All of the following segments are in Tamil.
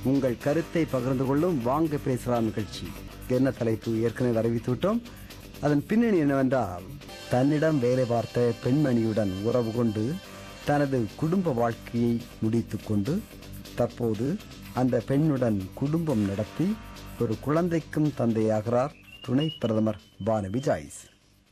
உங்கள் கருத்தை பகிர்ந்து கொள்ளும் வாங்க பேசலாம் நிகழ்ச்சி என்ன தலைப்பு ஏற்கனவே அறிவித்து விட்டோம் அதன் பின்னணி என்னவென்றால் தன்னிடம் வேலை பார்த்த பெண்மணியுடன் உறவு கொண்டு தனது குடும்ப வாழ்க்கையை முடித்துக் கொண்டு தற்போது அந்த பெண்ணுடன் குடும்பம் நடத்தி ஒரு குழந்தைக்கும் தந்தையாகிறார் துணை பிரதமர் பானபி ஜாய்ஸ்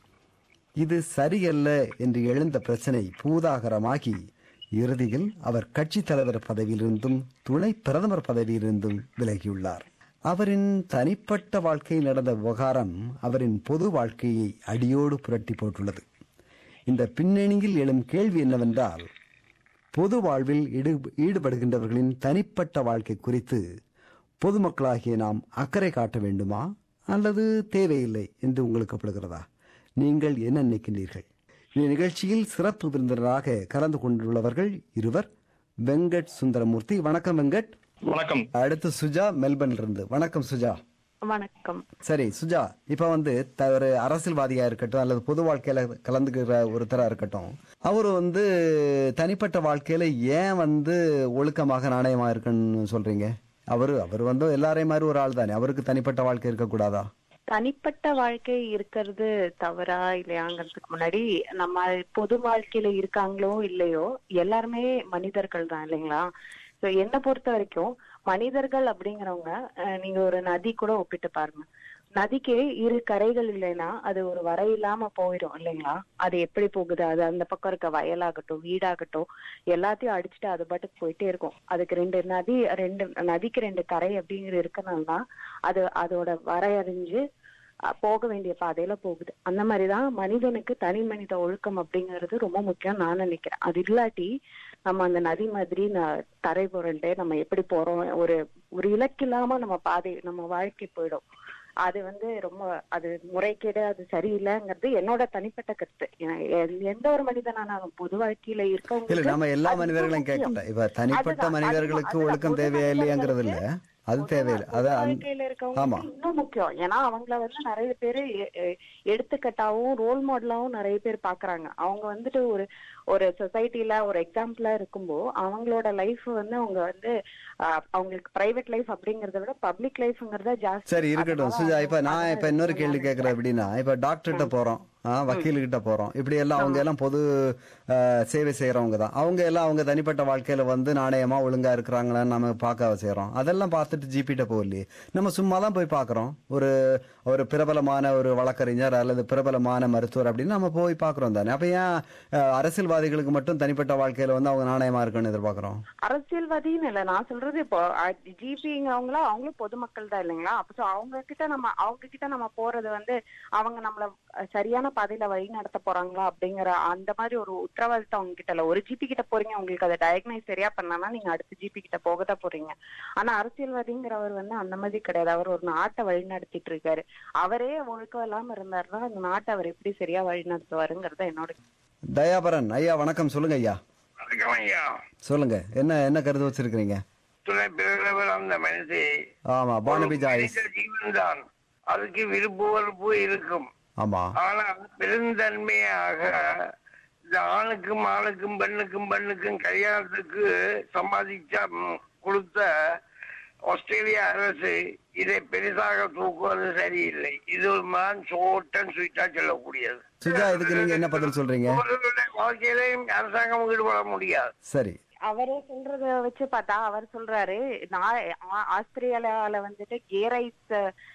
இது சரியல்ல என்று எழுந்த பிரச்சனை பூதாகரமாகி இறுதியில் அவர் கட்சி தலைவர் பதவியிலிருந்தும் துணை பிரதமர் பதவியிலிருந்தும் விலகியுள்ளார் அவரின் தனிப்பட்ட வாழ்க்கையில் நடந்த விவகாரம் அவரின் பொது வாழ்க்கையை அடியோடு புரட்டி போட்டுள்ளது இந்த பின்னணியில் எழும் கேள்வி என்னவென்றால் பொது வாழ்வில் ஈடு- ஈடுபடுகின்றவர்களின் தனிப்பட்ட வாழ்க்கை குறித்து பொதுமக்களாகிய நாம் அக்கறை காட்ட வேண்டுமா அல்லது தேவையில்லை என்று உங்களுக்கு படுகிறதா நீங்கள் என்ன நினைக்கின்றீர்கள் இந்த நிகழ்ச்சியில் சிறப்பு விருந்தினராக கலந்து கொண்டுள்ளவர்கள் இருவர் வெங்கட் சுந்தரமூர்த்தி வணக்கம் வெங்கட் வணக்கம் அடுத்து சுஜா மெல்பர்ன்ல இருந்து வணக்கம் சுஜா வணக்கம் சரி சுஜா இப்ப வந்து த- ஒரு அரசியல்வாதியா இருக்கட்டும் அல்லது பொது வாழ்க்கையில கலந்துக்கிற ஒருத்தரா இருக்கட்டும் அவர் வந்து தனிப்பட்ட வாழ்க்கையில ஏன் வந்து ஒழுக்கமாக நாணயமா இருக்குன்னு சொல்றீங்க அவரு அவர் வந்து எல்லாரையும் மாதிரி ஒரு ஆள் தானே அவருக்கு தனிப்பட்ட வாழ்க்கை இருக்கக்கூடாதா தனிப்பட்ட வாழ்க்கை இருக்கிறது தவறா இல்லையாங்கிறதுக்கு முன்னாடி நம்ம பொது வாழ்க்கையில இருக்காங்களோ இல்லையோ எல்லாருமே மனிதர்கள் தான் இல்லைங்களா சோ என்னை பொறுத்த வரைக்கும் மனிதர்கள் அப்படிங்கிறவங்க அஹ், நீங்க ஒரு நதி கூட ஒப்பிட்டு பாருங்க நதிக்கு இரு கரைகள் இல்லைன்னா அது ஒரு வரை இல்லாம போயிடும் இல்லைங்களா அது எப்படி போகுது அது அந்த பக்கம் இருக்க வயலாகட்டும் வீடாகட்டும் எல்லாத்தையும் அடிச்சுட்டு அது பாட்டுக்கு போயிட்டே இருக்கும் அதுக்கு ரெண்டு நதி ரெண்டு நதிக்கு ரெண்டு கரை அப்படிங்கிற இருக்கனால தான் அது அதோட வரையறிஞ்சு அஹ், போக வேண்டிய பாதையில போகுது அந்த மாதிரிதான் மனிதனுக்கு தனி மனித ஒழுக்கம் அப்படிங்கிறது ரொம்ப முக்கியம் நான் நினைக்கிறேன் அது இல்லாட்டி நம்ம அந்த நதி மாதிரி ந- தரை புரண்டு நம்ம எப்படி போறோம் ஒரு ஒரு இலக்கில்லாம நம்ம பாதை நம்ம வாழ்க்கை போயிடும் அது வந்து ரொம்ப அது முறைகேடு அது சரியில்லைங்கிறது என்னோட தனிப்பட்ட கருத்து எ- எ- எந்த ஒரு மனிதனானாலும் பொது வாழ்க்கையில இல்ல இருக்கவங்களுக்கு நம்ம எல்லா அது மனிதர்களையும் முக்கியம். கேட்கல இப்ப தனிப்பட்ட அதுதான், மனிதர்களுக்கு அதுதான், ஒழுக்கம் பொது தேவையா இல்லையாங்கிறது இல்ல மனிதர்களுக்கு அது பொது தேவையில்லை வா- அத பொது அந்த- வாழ்க்கையில ஆமா இருக்கவங்களுக்கு இன்னும் முக்கியம் ஏன்னா அவங்கள வந்து நிறைய பேரு எ- எ- எடுத்துக்கட்டாவும் ரோல் மாடலாவும் நிறைய பேர் பாக்குறாங்க அவங்க வந்துட்டு ஒரு ஒரு சொசைட்டில ஒரு எக்ஸாம்பிளா இருக்கும்போ அவங்களோட லைஃப் வந்து அவங்க வந்து ஆஹ், அவங்களுக்கு பிரைவேட் லைஃப் அப்படிங்கறத விட பப்ளிக் லைஃப்ங்கிறத ஜாஸ்தி சரி இருக்கட்டும் அதனால சுஜா அவங்க இப்ப நான் அதை இப்ப இன்னொரு கேள்வி நான் கேக்குறேன் எப்படின்னா இப்ப டாக்டர்கிட்ட போறோம் ஆ, வக்கீலுகிட்ட போறோம் இப்படி எல்லாம் அவங்க எல்லாம் பொது ஆ, சேவை செய்யறவங்க தான் அவங்க எல்லாம் அவங்க தனிப்பட்ட வாழ்க்கையில வந்து நாணயமா ஒழுங்கா இருக்கிறாங்களான்னு நம்ம பார்க்க செய்யறோம் அதெல்லாம் பார்த்துட்டு ஜிபிட்ட போகலையே நம்ம சும்மா தான் போய் பார்க்கறோம் ஒரு ஒரு பிரபலமான ஒரு வழக்கறிஞர் அல்லது பிரபலமான மருத்துவர் அப்படின்னு நம்ம போய் பார்க்கறோம் தானே அப்ப ஏன் ஆ, அரசியல்வாதிகளுக்கு மட்டும் தனிப்பட்ட வாழ்க்கையில வந்து அவங்க நாணயமா இருக்குன்னு எதிர்பார்க்கறோம் அரசியல்வாதின்னு இல்ல நான் சொல்றது இப்போ ஜிபிங்கிறவங்களா அவங்களும் பொதுமக்கள் தான் இல்லைங்களா அப்ப so அவங்க கிட்ட நம்ம அவங்க கிட்ட நம்ம போறது வந்து அவங்க நம்மள அஹ், சரியான பாதையில வழி நடத்த போறாங்களா அப்படிங்கிற அந்த மாதிரி ஒரு உத்தரவாதத்தை அவங்க கிட்ட இல்ல ஒரு ஜிபி கிட்ட போறீங்க உங்களுக்கு அதை டயக்னைஸ் சரியா பண்ணானா நீங்க அடுத்த ஜிபி கிட்ட போகதான் போறீங்க ஆனா அரசியல்வாதிங்கிறவர் வந்து அந்த மாதிரி கிடையாது அவர் ஒரு நாட்டை வழி நடத்திட்டு இருக்காரு அவரே ஒழுக்கம் இல்லாம இருந்தாருன்னா அந்த நாட்டை அவர் எப்படி சரியா வழி நடத்துவாருங்கிறத என்னோட தயாபரன் ஐயா வணக்கம் சொல்லுங்க ஐயா வணக்கம் ஐயா சொல்லுங்க என்ன என்ன கருத்து வச்சிருக்கிறீங்க துணை பிறந்தவர் அந்த மனிதி ஆமா பானபி ஜாய்ஸ் ஜீவன் தான் அதுக்கு விருப்பு வெறுப்பு இருக்கும் ஆமா ஆனால் பெருந்தன்மையாக இந்த ஆணுக்கும் ஆணுக்கும் பெண்ணுக்கும் பெண்ணுக்கும் கல்யாணத்துக்கு சம்பாதிச்ச ம், கொடுத்த ஆஸ்திரேலிய அரசு இதை பெரிதாக தூக்குவது சரியில்லை இது ஒரு மாதிரி ஷோர்ட் ஸ்வீட்டா சொல்லக்கூடியது சுஜா இதுக்கு நீங்க என்ன பதில் சொல்றீங்க அவர்களுடைய வாழ்க்கையிலையும் அரசாங்கம் ஈடுபட முடியாது சரி அவரு சொல்றத வச்சு பார்த்தா அவர் சொல்றாரு நான் ஆ- ஆஸ்திரேலியால வந்துட்டு கே ரைட்ஸ்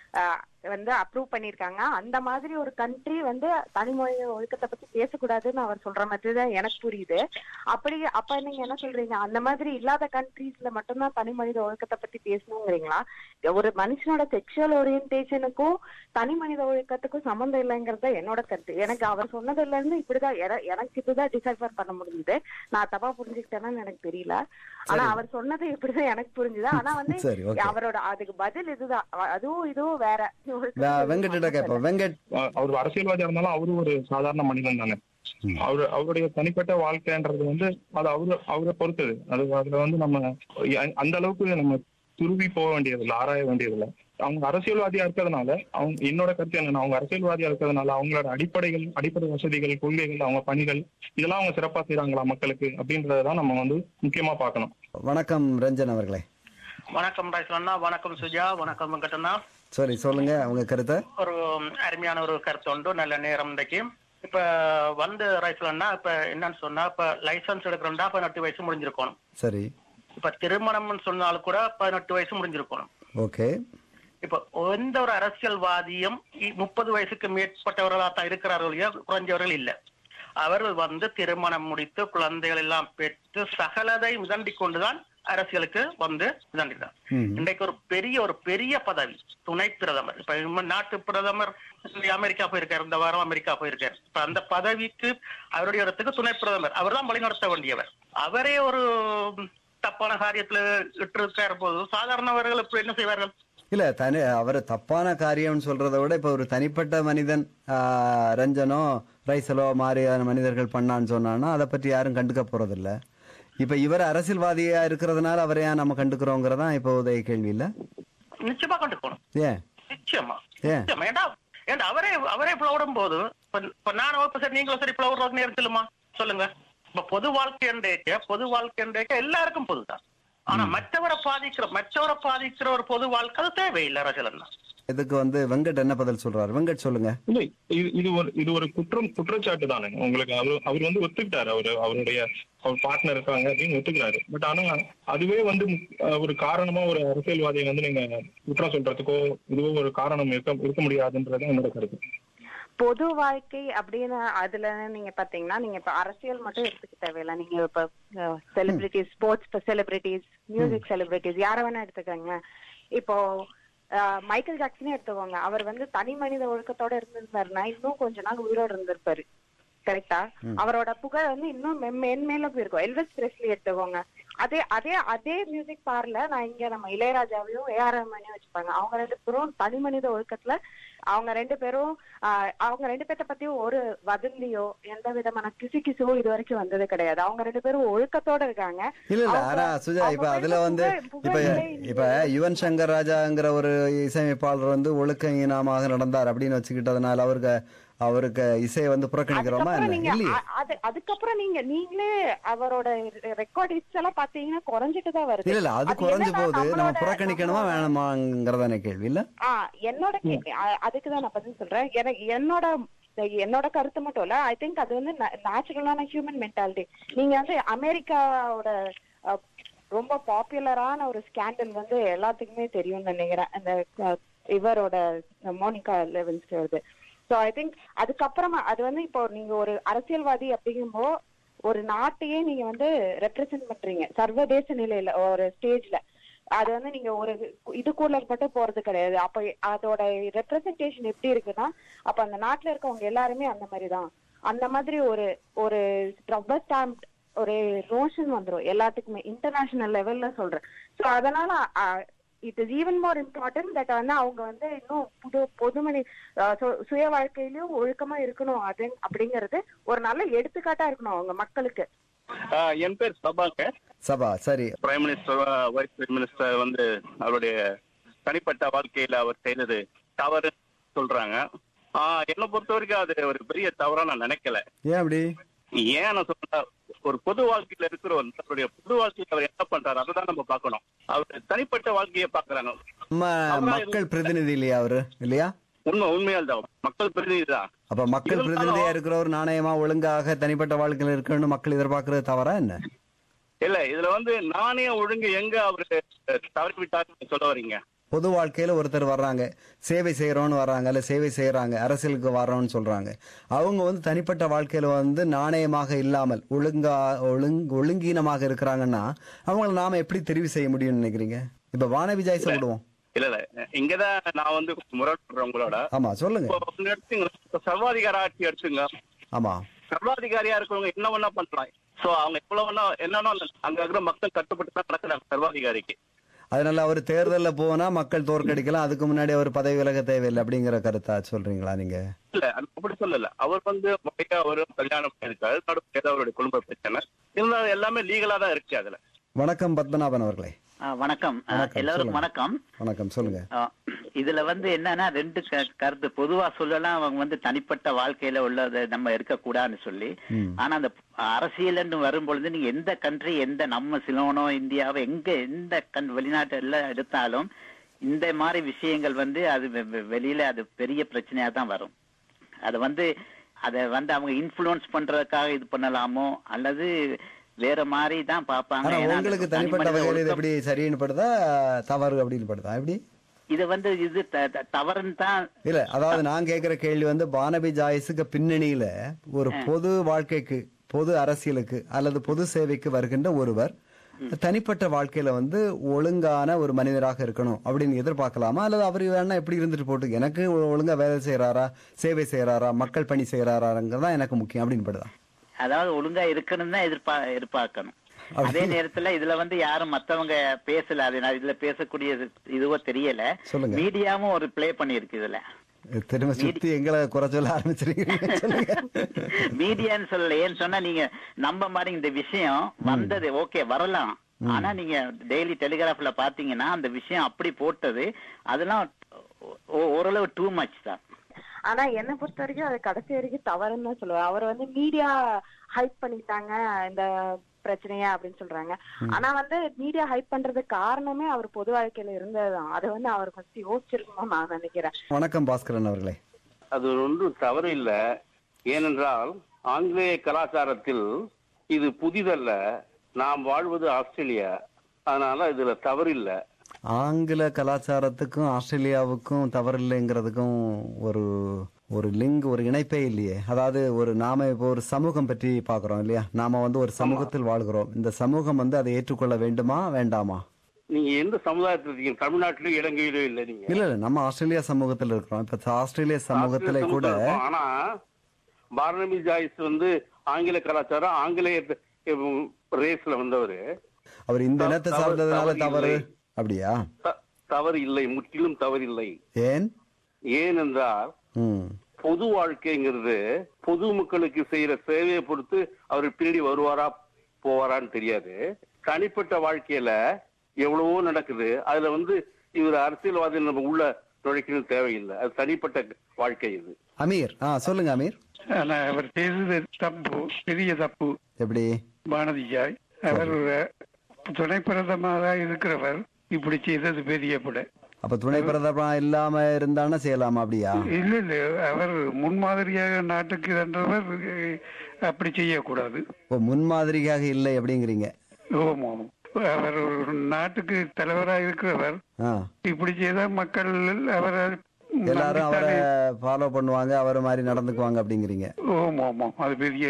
வந்து அப்ரூவ் பண்ணிருக்காங்க அந்த மாதிரி ஒரு கண்ட்ரி வந்து தனிமொழி ஒழுக்கத்தை பத்தி பேசக்கூடாதுன்னு அவர் சொல்ற மாதிரி தான் எனக்கு புரியுது அப்படி அப்ப நீங்க என்ன சொல்றீங்க அந்த மாதிரி இல்லாத கண்ட்ரீஸ்ல மட்டும்தான் தனி மனித ஒழுக்கத்தை பத்தி பேசணுங்கிறீங்களா ஒரு மனுஷனோட செக்ஷுவல் ஓரியன்டேஷனுக்கும் தனி மனித ஒழுக்கத்துக்கும் சம்மந்தம் இல்லைங்கிறது தான் என்னோட கருத்து எனக்கு அவர் சொன்னதுல இருந்து இப்படிதான் என- எனக்கு இதுதான் டிசைஃபர் பண்ண முடிஞ்சது நான் தப்பா புரிஞ்சுக்கிட்டேன்னு எனக்கு தெரியல ஆனா அவர் சொன்னது இப்படிதான் எனக்கு புரிஞ்சுது ஆனா வந்து சரி, okay. அவரோட அதுக்கு பதில் இதுதான் அவ- அதுவும் இதுவும் வேற வே- வெங்கட்டிட்ட கேட்போம் வெங்கட் அஹ் அவர் அரசியல்வாதியா இருந்தாலும் அவரு ஒரு சாதாரண மனிதன் தானே அவரு அவருடைய தனிப்பட்ட வாழ்க்கைன்றது வந்து அது அவரு அவரை பொறுத்தது அது அதுல வந்து நம்ம அ- அந்த அளவுக்கு நம்ம துருவி போக வேண்டியதில்லை ஆராய வேண்டியதில்லை அவங்க அரசியல்வாதியா இருக்கிறதுனால அவங்க என்னோட கருத்து என்னன்னா அவங்க அரசியல்வாதியா இருக்கிறதுனால அவங்களோட அடிப்படைகள் அடிப்படை வசதிகள் கொள்கைகள் அவங்க பணிகள் இதெல்லாம் அவங்க சிறப்பா செய்றாங்களா மக்களுக்கு அப்படின்றதான் நம்ம வந்து முக்கியமா பார்க்கணும் வணக்கம் ரஞ்சன் அவர்களே வணக்கம் ரைஸ்லண்ணா வணக்கம் சுஜா வணக்கம் வெங்கடண்ணா சரி சொல்லுங்க உங்க கருத்தை ஒரு அருமையான ஒரு கருத்து உண்டு நல்ல நேரம் இன்றைக்கு இப்ப வந்து ரைஸ்லண்ணா இப்ப என்னன்னு சொன்னா இப்ப லைசன்ஸ் எடுக்கிறோம்னா பதினெட்டு வயசு முடிஞ்சிருக்கணும் சரி இப்ப திருமணம்னு சொன்னாலும் கூட பதினெட்டு வயசு முடிஞ்சிருக்கணும் ஓகே இப்ப எந்த ஒரு அரசியல்வாதியும் இ- முப்பது வயசுக்கு மேற்பட்டவர்களா தான் இருக்கிறார்களோ குறைஞ்சவர்கள் இல்ல அவர்கள் வந்து திருமணம் முடித்து குழந்தைகள் எல்லாம் பெற்று சகலதை மிதண்டிக் கொண்டுதான் அரசியலுக்கு வந்து மிதண்டினார் ம். இன்றைக்கு ஒரு பெரிய ஒரு பெரிய பதவி துணை பிரதமர் இப்ப நம்ம நாட்டு பிரதமர் அமெரிக்கா போயிருக்காரு இந்த வாரம் அமெரிக்கா போயிருக்காரு இப்ப அந்த பதவிக்கு அவருடைய இடத்துக்கு துணை பிரதமர் அவர் தான் வழிநடத்த வேண்டியவர் அவரே ஒரு தப்பான காரியத்துல இட்டிருக்கார் போது சாதாரணவர்கள் இப்ப என்ன செய்வார்கள் இல்ல தனி அவர் தப்பான காரியம்னு சொல்றதை விட இப்ப ஒரு தனிப்பட்ட மனிதன் ஆ, ரஞ்சனோ ரைசலோ மாதிரியான மனிதர்கள் பண்ணான்னு சொன்னான்னா அதை பற்றி யாரும் கண்டுக்க போறதில்ல இப்ப இவர் அரசியல்வாதியா இருக்கிறதுனால அவரை ஏன் நம்ம கண்டுக்கிறோங்கிறதா இப்போ உதய கேள்வி இல்ல நிச்சயமா கண்டுக்கணும் ஏன் நிச்சயமா ஏன்? நிச்சயமா ஏண்டா ஏண்டா அவரே அவரே பிளவுடும் போது இப்ப இப்ப நானும் இப்ப சரி நீங்களும் சரி பிளவுறது நேரத்திலுமா சொல்லுங்க இப்ப பொது வாழ்க்கை என்றேக்க பொது வாழ்க்கை என்றேக்க எல்லாருக்கும் பொதுதான் ஆனா மற்றவரை பாதிக்கிற மற்றவரை பாதிக்கிற ஒரு பொது வாழ்க்கை அது தேவையில்லை ரஜலன்னா இதுக்கு வந்து வெங்கட் என்ன பதில் சொல்றாரு வெங்கட் சொல்லுங்க இல்ல இது இது ஒரு இது ஒரு குற்றம் குற்றச்சாட்டு தானே உங்களுக்கு அவர் அவர் வந்து ஒத்துக்கிட்டாரு அவரு அவருடைய அவர் பார்ட்னர் இருக்காங்க அப்படின்னு ஒத்துக்கிறாரு பட் ஆனா அதுவே வந்து அஹ், ஒரு காரணமா ஒரு அரசியல்வாதியை வந்து நீங்க குற்றம் சொல்றதுக்கோ இதுவோ ஒரு காரணம் இருக்க இருக்க முடியாதுன்றது என்னோட கருத்து பொது வாழ்க்கை அப்படின்னு அதுல நீங்க பாத்தீங்கன்னா நீங்க இப்ப அரசியல் மட்டும் எடுத்துக்க தேவையில்ல நீங்க இப்ப celebrities sports celebrities music celebrities யார வேணா எடுத்துக்கோங்க இப்போ அஹ், மைக்கேல் ஜாக்சனே எடுத்துக்கோங்க அவர் வந்து தனி மனித ஒழுக்கத்தோட இருந்திருந்தாருன்னா இன்னும் கொஞ்ச நாள் உயிரோட இருந்திருப்பாரு கரெக்டா அவரோட புகழ் வந்து இன்னும் மென் மேன்மேல போயிருக்கும் எல்விஸ் பிரஸ்லி எடுத்துக்கோங்க அதே அதே அதே மியூசிக் பார்ல நான் இங்க நம்ம இளையராஜாவையும் ஏஆர் ரஹ்மானையும் வச்சுப்பாங்க அவங்க ரெண்டு பேரும் தனி மனித ஒழுக்கத்துல அவங்க ரெண்டு பேரும் ஆஹ், அவங்க ரெண்டு பேர்த்த பத்தியும் ஒரு வதந்தியோ எந்த விதமான கிசு கிசுவோ இது வரைக்கும் வந்தது கிடையாது அவங்க ரெண்டு பேரும் ஒழுக்கத்தோட இருக்காங்க இல்ல இல்ல அவங்க- ஆனா சுஜா இப்ப அவங்க அதுல வந்து புகழ்- இப்ப புகழே இப்ப யுவன் சங்கர் ராஜாங்கிற ஒரு இசையமைப்பாளர் வந்து ஒழுக்க ஈனமாக நடந்தார் அப்படின்னு வச்சுக்கிட்டதுனால அவருக்கு அவருக்கு இசையை வந்து புறக்கணிக்கிறோமா அதுக்கப்புறம் என்ன நீங்க இல்லையே அ- அது அதுக்கப்புறம் நீங்க நீங்களே அவரோட ரெக்கார்ட் ஹிட்ஸ் எல்லாம் பாத்தீங்கன்னா குறைஞ்சிட்டு தான் வருது இல்ல இல்ல அது அது குறைஞ்சு என்னன்னா போகுது நம்ம நம்மளோட- புறக்கணிக்கணுமா நம்மளோட- வேணாமாங்கிறதான கேள்வி இல்ல ஆ என்னோட கே- அ- அதுக்கு தான் நான் பதில் சொல்றேன் எனக்கு என்னோட என்னோட கருத்து மட்டும் இல்ல ஐ திங்க் அது வந்து நேச்சுரலான ஹியூமன் மென்டாலிட்டி நீங்க வந்து அமெரிக்காவோட அ, ரொம்ப பாப்புலரான ஒரு ஸ்கேண்டல் வந்து எல்லாத்துக்குமே தெரியும்னு நினைக்கிறேன் அந்த அ, இவரோட மோனிகா லெவன்ஸ் வருது ஸோ ஐ திங்க் அதுக்கப்புறமா அது வந்து இப்போ நீங்க ஒரு அரசியல்வாதி அப்படிங்கும்போ ஒரு நாட்டையே நீங்க வந்து ரெப்ரசென்ட் பண்றீங்க சர்வதேச நிலையில ஒரு ஸ்டேஜ்ல அது வந்து நீங்க ஒரு இதுக்குள்ள மட்டும் போறது கிடையாது அப்ப அதோட ரெப்ரசன்டேஷன் எப்படி இருக்குன்னா அப்ப அந்த நாட்டுல இருக்கவங்க எல்லாருமே அந்த மாதிரி தான் அந்த மாதிரி ஒரு ஒரு ரப்பர் ஸ்டாம்ப் ஒரு ரோஷன் வந்துரும் எல்லாத்துக்குமே இன்டர்நேஷனல் லெவல்ல சொல்றேன் சோ அதனால it is even more important that வந்து அவங்க வந்து இன்னும் புது பொதுமனி அஹ், சு- சுய வாழ்க்கையிலயும் ஒழுக்கமா இருக்கணும் அது அப்படிங்கறது ஒரு நல்ல எடுத்துக்காட்டா இருக்கணும் அவங்க மக்களுக்கு ஆஹ் என் பேர் சபாங்க சபா சரி prime minister vice prime minister வந்து அவருடைய தனிப்பட்ட வாழ்க்கையில அவர் செய்தது தவறு சொல்றாங்க ஆஹ் என்னை பொறுத்த வரைக்கும் அது ஒரு பெரிய தவறா நான் நினைக்கல ஏன் அப்படி ஏன் நான் சொல்ற ஒரு பொது வாழ்க்கையில இருக்கிறவர் அவருடைய பொது வாழ்க்கையில அவர் என்ன பண்றாரு அதை தான் நம்ம பார்க்கணும் அவர் தனிப்பட்ட வாழ்க்கையை பாக்குறாங்க நம்ம மக்கள் பிரதிநிதி இல்லையா அவரு இல்லையா உண்மை உண்மையால் தான் மக்கள் பிரதிநிதி தான் அப்ப மக்கள் இருந்தாலும் பிரதிநிதியா இருக்கிறவர் நாணயமா ஒழுங்காக தனிப்பட்ட வாழ்க்கையில் இருக்கணும்னு மக்கள் எதிர்பார்க்கறது தவறா என்ன இல்ல இதுல வந்து நானே ஒழுங்கு எங்க அவரு தவறி விட்டாருன்னு சொல்ல வரீங்க பொது வாழ்க்கையில ஒருத்தர் வர்றாங்க சேவை செய்யறோம்னு வர்றாங்க இல்ல சேவை செய்யறாங்க அரசியலுக்கு வர்றோம்னு சொல்றாங்க அவங்க வந்து தனிப்பட்ட வாழ்க்கையில வந்து நாணயமாக இல்லாமல் ஒழுங்கா ஒழுங் ஒழுங்கீனமாக இருக்கிறாங்கன்னா அவங்கள நாம எப்படி தெரிவு செய்ய முடியும்னு நினைக்கிறீங்க இப்ப வானவி ஜாய்ஸை விடுவோம் இல்ல இல்ல இங்கதான் நான் வந்து முரண்படுறேன் உங்களோட ஆமா சொல்லுங்க இப்போ உங்க எடுத்துங்க இப்ப சர்வாதிகார ஆட்சி எடுத்துங்க ஆமா சர்வாதிகாரியா இருக்கவங்க என்ன வேணா பண்றாங்க சோ அவங்க எவ்வளவு வேணா என்னன்னா அங்க இருக்கிற மக்கள் கட்டுப்பட்டு தான் நடக்கிறாங்க சர்வாதிகாரிக்கு அதனால அவர் தேர்தல்ல போனா மக்கள் தோற்கடிக்கலாம் அதுக்கு முன்னாடி அவர் பதவி விலக தேவையில்லை அப்படிங்கிற கருத்தா சொல்றீங்களா நீங்க இல்ல அது அப்படி சொல்லல அவர் வந்து முறையா அவர் கல்யாணம் பண்ணிருக்காரு நடுவில் ஏதோ அவருடைய குடும்ப பிரச்சனை இருந்தாலும் எல்லாமே லீகலா தான் இருக்கு அதுல வணக்கம் பத்மநாபன் அவர்களே ஆ, வணக்கம் ஆ, வணக்கம், எல்லாருக்கும் சொல்லுங்க. வணக்கம் வணக்கம் சொல்லுங்க ஆ, இதுல வந்து என்னன்னா ரெண்டு க- கருத்து பொதுவா சொல்லலாம் அவங்க வந்து தனிப்பட்ட வாழ்க்கையில உள்ளதை நம்ம இருக்கக்கூடாதுன்னு சொல்லி ம். ஆனா அந்த அரசியல்னு வரும்பொழுது நீங்க எந்த கண்ட்ரி எந்த நம்ம சிலோனோ இந்தியாவோ எங்க எந்த கண் வெளிநாட்டு எல்லாம் எடுத்தாலும் இந்த மாதிரி விஷயங்கள் வந்து அது வெ- வெ- வெளியில அது பெரிய பிரச்சனையா தான் வரும் அது வந்து அதை வந்து அவங்க இன்ஃப்ளூயன்ஸ் பண்றதுக்காக இது பண்ணலாமோ அல்லது வேற மாதிரி தான் பார்ப்பாங்க ஆனா ஏன்னா அந்த உங்களுக்கு தனி தனிப்பட்ட மனித வகையில் இது ஒழுக்கம்- எப்படி சரின்னு படுதா தவறு அப்படின்னு படுதா எப்படி இது வந்து இது த- த- தவறுன்னு தான் இல்ல அதாவது நான் கேக்குற கேள்வி வந்து பானபி ஜாய்ஸுக்கு பின்னணியில ஒரு பொது வாழ்க்கைக்கு பொது அரசியலுக்கு அல்லது பொது சேவைக்கு வருகின்ற ஒருவர் தனிப்பட்ட வாழ்க்கையில வந்து ஒழுங்கான ஒரு மனிதராக இருக்கணும் அப்படின்னு எதிர்பார்க்கலாமா அல்லது அவர் வேணா எப்படி இருந்துட்டு போட்டு எனக்கு ஒழுங்கா வேலை செய்யறாரா சேவை செய்யறாரா மக்கள் பணி செய்யறாராங்கிறது தான் எனக்கு முக்கியம் அப்படின்னு படுதா அதாவது ஒழுங்கா இருக்கணும் தான் எதிர்பா எதிர்பார்க்கணும் அதே நேரத்துல இதுல வந்து யாரும் மத்தவங்க பேசல அது நான் இதுல பேசக்கூடிய இது- இதுவோ தெரியல சொல்லுங்க. மீடியாவும் ஒரு ப்ளே பண்ணிருக்கு இதுல திரும்ப சுத்தி எங்களை குறை சொல்ல ஆரம்பிச்சிருக்கீங்க சொல்லுங்க மீடியான்னு சொல்லல ஏன்னு சொன்னா நீங்க நம்ப மாதிரி இந்த விஷயம் வந்தது ஓகே வரலாம் ஆனா நீங்க டெய்லி டெலிகிராஃப்ல பாத்தீங்கன்னா அந்த விஷயம் அப்படி போட்டது அதெல்லாம் ஓ- ஓரளவு டூ மச் தான் ஆனா என்ன பொறுத்த வரைக்கும் அது கடைசி வரைக்கும் தவறுன்னு தான் சொல்லுவேன் அவர் வந்து மீடியா ஹைப் பண்ணிட்டாங்க இந்த பிரச்சனையா அப்படின்னு சொல்றாங்க ஆனா வந்து மீடியா ஹைப் பண்றதுக்கு காரணமே அவர் பொது வாழ்க்கையில இருந்ததுதான் அதை வந்து அவர் ஃபர்ஸ்ட் யோசிச்சிருக்கணும் நான் நினைக்கிறேன் வணக்கம் பாஸ்கரன் அவர்களே அது ஒன்றும் தவறு இல்லை ஏனென்றால் ஆங்கிலேய கலாச்சாரத்தில் இது புதிதல்ல நாம் வாழ்வது ஆஸ்திரேலியா அதனால இதுல தவறு இல்லை ஆங்கில கலாச்சாரத்துக்கும் ஆஸ்திரேலியாவுக்கும் தவறில்லைங்கிறதுக்கும் ஒரு ஒரு லிங்க் ஒரு இணைப்பே இல்லையே அதாவது ஒரு நாம இப்போ ஒரு சமூகம் பற்றி பார்க்கிறோம் இல்லையா நாம வந்து ஒரு சமூகத்தில் வாழ்கிறோம் இந்த சமூகம் வந்து அதை ஏற்றுக்கொள்ள வேண்டுமா வேண்டாமா நீங்க எந்த சமுதாயத்தில் இருக்கீங்க தமிழ்நாட்டிலும் இலங்கையிலும் இல்லை நீங்க இல்ல இல்ல நம்ம ஆஸ்திரேலியா சமூகத்தில் இருக்கிறோம் இப்ப ஆஸ்திரேலிய சமூகத்துல ஆஸ்திரேலிய கூட சமூகத்துல இருக்கும். ஆனா பார்னபி ஜாய்ஸ் வந்து ஆங்கில கலாச்சாரம் ஆங்கிலேய ரேஸ்ல வந்தவர் அவர் இந்த இனத்தை தவறு- சார்ந்ததுனால தவறு தவறு இல்லை. அப்படியா தவறு இல்லை முற்றிலும் தவறில்லை ஏன் ஏனென்றால் ம் பொது வாழ்க்கைங்கிறது பொது மக்களுக்கு செய்யற சேவையை பொறுத்து அவர் பின்னாடி வருவாரா போவாரான்னு தெரியாது தனிப்பட்ட வாழ்க்கையில எவ்வளவோ நடக்குது அதுல வந்து இவர் அரசியல்வாதி நம்ம உள்ள நுழைக்கணும் தேவையில்லை அது தனிப்பட்ட வாழ்க்கை இது அமீர் ஆ சொல்லுங்க அமீர் ஆனா அவர் செய்தது தப்பு பெரிய தப்பு எப்படி பானதிஜாய் அவர் ஒரு துணை பிரதமராக இருக்கிறவர் இப்படி செய்தது பெரிய பட அப்ப துணை பிரதமரா இல்லாம இருந்தானா செய்யலாமா அப்படியா இல்ல இல்ல அவர் முன்மாதிரியாக நாட்டுக்கு என்றவர் அஹ், அப்படி செய்யக்கூடாது இப்போ முன்மாதிரியாக இல்லை அப்படிங்கிறீங்க ஓம் ஓம் அவர் ஒரு நாட்டுக்கு தலைவராக இருக்கிறவர் ஆ இப்படி செய்தா மக்கள் அவரை எல்லாரும் அவரை நம்பித்தானே- ஃபாலோ பண்ணுவாங்க அவர் மாதிரி நடந்துக்குவாங்க அப்படிங்கிறீங்க ஓம் ஆமாம் அது பெரிய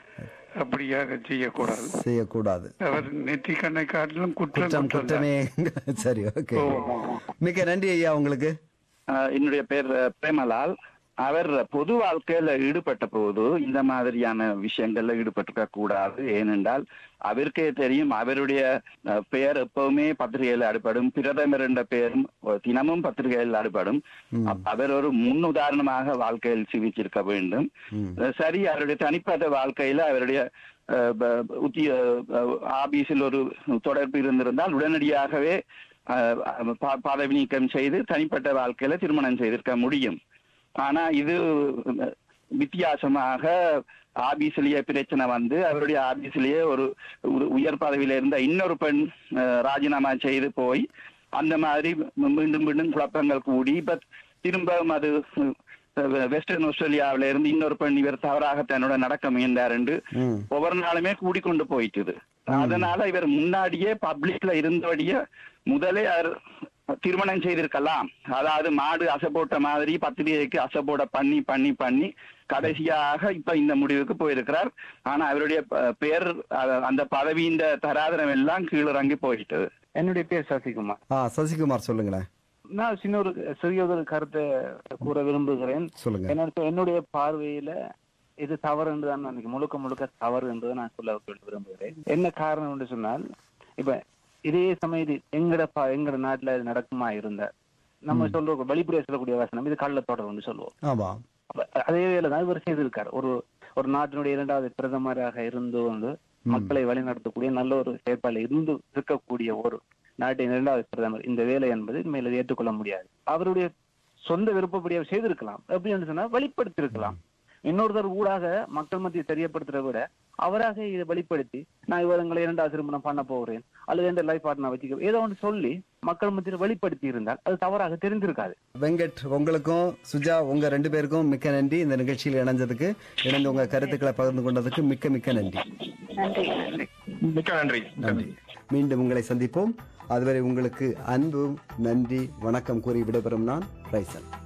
அப்படியாக செய்யக்கூடாது செய்யக்கூடாது அவர் நெற்றி கண்ணை காட்டிலும் குற்றம் குற்றம் குற்றம் குற்றமே சரி ஓகே ஓம் ஆமாம் மிக்க நன்றி ஐயா உங்களுக்கு ஆஹ் என்னுடைய பேர் அஹ், பிரேமலால் அவர் பொது வாழ்க்கையில ஈடுபட்ட போது இந்த மாதிரியான விஷயங்கள்ல ஈடுபட்டிருக்க கூடாது ஏனென்றால் அவருக்கே தெரியும் அவருடைய அஹ், பெயர் எப்பவுமே பத்திரிகையில் அடிபடும் பிரதமர் என்ற பெயரும் ஒரு தினமும் பத்திரிகையில் அடிபடும் அப்ப அவர் ஒரு முன் உதாரணமாக வாழ்க்கையில் சிவிச்சிருக்க வேண்டும் ம். அஹ், சரி அவருடைய தனிப்பட்ட வாழ்க்கையில அவருடைய அஹ், ப- உத்திய அஹ், ஆபீஸில் ஒரு தொடர்பு இருந்திருந்தால் உடனடியாகவே அஹ், ப- பதவி நீக்கம் செய்து தனிப்பட்ட வாழ்க்கையில திருமணம் செய்திருக்க முடியும் ஆனா இது அஹ், வித்தியாசமாக ஆபீஸ்லயே பிரச்சனை வந்து அவருடைய ஆபீஸ்லயே ஒரு ஒரு உயர் பதவியில இருந்த இன்னொரு பெண் அஹ், ராஜினாமா செய்து போய் அந்த மாதிரி மீண்டும் மீண்டும் குழப்பங்கள் கூடி இப்ப திரும்ப அது அஹ், வெஸ்டர்ன் ஆஸ்திரேலியாவில இருந்து இன்னொரு பெண் இவர் தவறாக தன்னோட நடக்க முயன்றார் என்று ம் ஒவ்வொரு நாளுமே கூடிக்கொண்டு போயிட்டுது அதனால இவர் முன்னாடியே பப்ளிக்ல இருந்தபடியே முதலே அவர் திருமணம் செய்திருக்கலாம் அதாவது மாடு அசை போட்ட மாதிரி பத்திரிகைக்கு அசை போட பண்ணி பண்ணி பண்ணி கடைசியாக இப்ப இந்த முடிவுக்கு போயிருக்கிறார் ஆனா அவருடைய ப- பெயர் அ- அந்த பதவியின் தராதரம் எல்லாம் கீழிறங்கி போயிட்டது என்னுடைய பேர் சசிகுமார் ஆ சசிகுமார் சொல்லுங்களேன் நான் சின்ன ஒரு சிறிய ஒரு கருத்தை கூற விரும்புகிறேன் சொல்லுங்க என்ன என்னுடைய பார்வையில இது தவறு என்று தான் நான் முழுக்க முழுக்க தவறு என்று தான் நான் சொல்ல விரும்புகிறேன் என்ன காரணம் என்று சொன்னால் இப்ப இதே சமயம் இது எங்கட பா- எங்கட நாட்டுல இது நடக்குமா இருந்த நம்ம சொல்ற வெளிப்புற சொல்லக்கூடிய வசனம் இது கள்ள தொடர்புன்னு சொல்லுவோம் ஆமா அப்ப அதே வேலை தான் இவர் செய்திருக்காரு ஒரு ஒரு நாட்டினுடைய இரண்டாவது பிரதமராக இருந்து வந்து மக்களை வழிநடத்தக்கூடிய நல்ல ஒரு செயற்பாடு இருந்து இருக்கக்கூடிய ஒரு நாட்டின் இரண்டாவது பிரதமர் இந்த வேலை என்பது மேல ஏற்றுக்கொள்ள முடியாது அவருடைய சொந்த விருப்பப்படி அவர் செய்திருக்கலாம் எப்படி சொன்னா வெளிப்படுத்தியிருக்கலாம் இன்னொருத்தர் ஊடாக மக்கள் மத்தியை தெரியப்படுத்துறத விட அவராக இதை வெளிப்படுத்தி நான் இவரங்களை இரண்டாவது திருமணம் பண்ண போகிறேன் அல்லது எந்த லைஃப் பார்ட்னர் வச்சுக்க ஏதோ ஒன்று சொல்லி மக்கள் மத்தியில் வெளிப்படுத்தி இருந்தால் அது தவறாக தெரிந்திருக்காது வெங்கட் உங்களுக்கும் சுஜா உங்க ரெண்டு பேருக்கும் மிக்க நன்றி இந்த நிகழ்ச்சியில் இணைஞ்சதுக்கு இணைந்து உங்க கருத்துக்களை பகிர்ந்து கொண்டதுக்கு மிக்க மிக்க நன்றி நன்றி நன்றி மிக்க நன்றி நன்றி மீண்டும் உங்களை சந்திப்போம் அதுவரை உங்களுக்கு அன்பு நன்றி வணக்கம் கூறி விடைபெறும் நான் ரைசல்